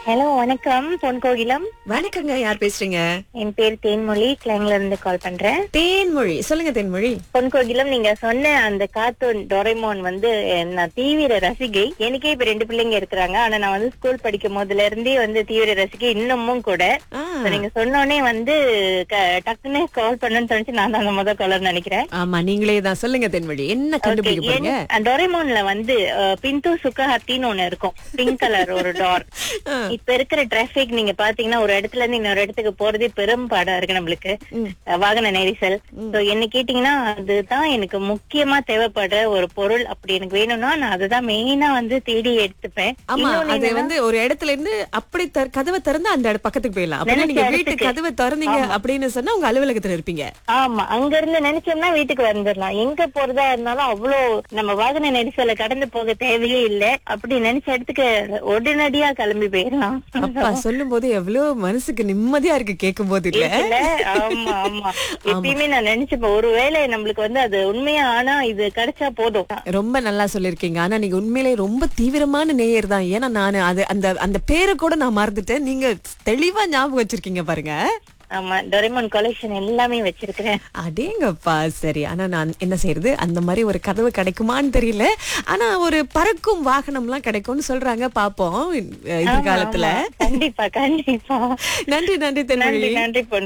Hello வணக்கம் பொன் கோகிலம் வணக்கங்க யார் பேசுறீங்க என் பேர் தேன்மொழி கிளைங்ல இருந்து கால் பண்றேன் தேன்மொழி சொல்லுங்க தேன்மொழி பொன் கோகிலம் நீங்க சொன்ன அந்த கார்ட்டூன் டொரைமோன் வந்து அஹ், நான் தீவிர ரசிகை எனக்கே இப்ப ரெண்டு பிள்ளைங்க இருக்கிறாங்க ஆனா நான் வந்து ஸ்கூல் படிக்கும் போதுல இருந்தே வந்து தீவிர ரசிகை இன்னமும் கூட ஆ, So, நீங்க சொன்னோடனே வந்து க- டக்குன்னு கால் பண்ணணும்னு தோணுச்சு நான் தான் அந்த முதல் காலர் நினைக்கிறேன் ஆமா நீங்களே தான் சொல்லுங்க தேன்மொழி என்ன கண்டுபிடிக்க Okay, போறீங்க என்- டொரைமோன்ல வந்து அஹ், பிந்து சுக்கஹத்தின்னு ஒண்ணு இருக்கும் பிங்க் கலர் ஒரு டோர் ஆ, இப்ப இருக்கிற டிராபிக் நீங்க பாத்தீங்கன்னா ஒரு இடத்துல இருந்து இன்னொரு இடத்துக்கு போறதே பெரும் பாடா இருக்கு நம்மளுக்கு ம். அஹ் வாகன நெரிசல் சோ என்ன கேட்டீங்கன்னா அதுதான் எனக்கு முக்கியமா தேவைப்படுற ஒரு பொருள் அப்படி எனக்கு வேணும்னா நான் அதுதான் மெயினா வந்து தேடி எடுத்துப்பேன் ஆமா இன்னொன்னு அது என்னன்னா, வந்து ஒரு இடத்துல இருந்து அப்படி தர- கதவை திறந்து அந்த இட- பக்கத்துக்கு போயிடலாம் அப்படின்னா நினைச்ச நீங்க வீட்டு இடத்துக்கு. கதவை திறந்தீங்க அப்படின்னு சொன்னா உங்க அலுவலகத்துல இருப்பீங்க ஆமா அங்க இருந்து நினைச்சோம்னா வீட்டுக்கு வந்துடலாம் எங்க போறதா இருந்தாலும் அவ்வளோ நம்ம வாகன நெரிசலை கடந்து போக தேவையே இல்ல அப்படி நினைச்ச இடத்துக்கு உடனடியா கிளம்பி போயிடலாம் அப்பா சொல்லும் போது எவ்வளவு மனசுக்கு நிம்மதியா இருக்கு கேட்கும் போது இல்ல இல்ல ஆமா ஆமா எப்பயுமே நான் நினைச்சுப்பேன் ஒருவேளை நம்மளுக்கு வந்து அது உண்மையா ஆனா இது கிடைச்சா போதும் ரொம்ப நல்லா சொல்லிருக்கீங்க ஆனா நீங்க உண்மையிலே ரொம்ப தீவிரமான நேயர் தான் ஏன்னா நான் அது அந்த அந்த பேரை கூட நான் மறந்துட்டேன் நீங்க தெளிவா ஞாபகம் வச்சிருக்கீங்க பாருங்க ஆமா டொரேமான் கலெக்ஷன் எல்லாமே வச்சிருக்கிறேன் அடேங்கப்பா சரி ஆனா நான் என்ன செய்யறது அந்த மாதிரி ஒரு கதவு கிடைக்குமான்னு தெரியல ஆனா ஒரு பறக்கும் வாகனம்லாம் கிடைக்கும்னு சொல்றாங்க பாப்போம் எதிர்காலத்துல ஆமா, கண்டிப்பா கண்டிப்பா நன்றி நன்றி தென்மொழி நன்றி நன்றி பொன்